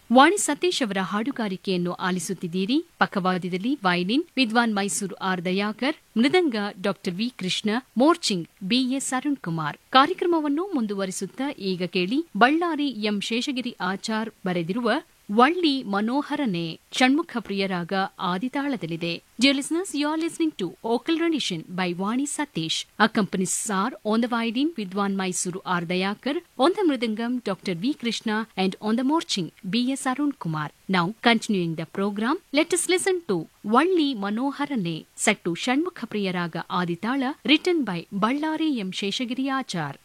ವಾಣಿ ಸತೀಶ್ ಅವರ ಹಾಡುಗಾರಿಕೆಯನ್ನು ಆಲಿಸುತ್ತಿದ್ದೀರಿ ಪಕ್ಕವಾದ್ಯದಲ್ಲಿ ವಯಲಿನ್ ವಿದ್ವಾನ್ ಮೈಸೂರು ಆರ್ ದಯಾಕರ್ ಮೃದಂಗ ಡಾ ವಿ ಕೃಷ್ಣ ಮೋರ್ಚಿಂಗ್ ಬಿಎಸ್ ಅರುಣ್ ಕುಮಾರ್ ಕಾರ್ಯಕ್ರಮವನ್ನು ಮುಂದುವರಿಸುತ್ತಾ ಈಗ ಕೇಳಿ ಬಳ್ಳಾರಿ ಎಂ ಶೇಷಗಿರಿ ಆಚಾರ್ ಬರೆದಿರುವ Valli ಮನೋಹರನೆ Shanmukha ಪ್ರಿಯರಾಗ ಆದಿತಾಳದಲ್ಲಿದೆ Dear listeners, you are listening to Vocal Rendition by Vani Satish. Accompanies are on the violin Vidwan Mysuru R. Dayakar, on the mridangam Dr. V. Krishna, and on the morching B.S. Arun Kumar. Now, continuing the program, let us listen to Valli Manoharane, set to Shanmukha Priyaraga Aditala, written by Ballari M. Sheshagiri Achar.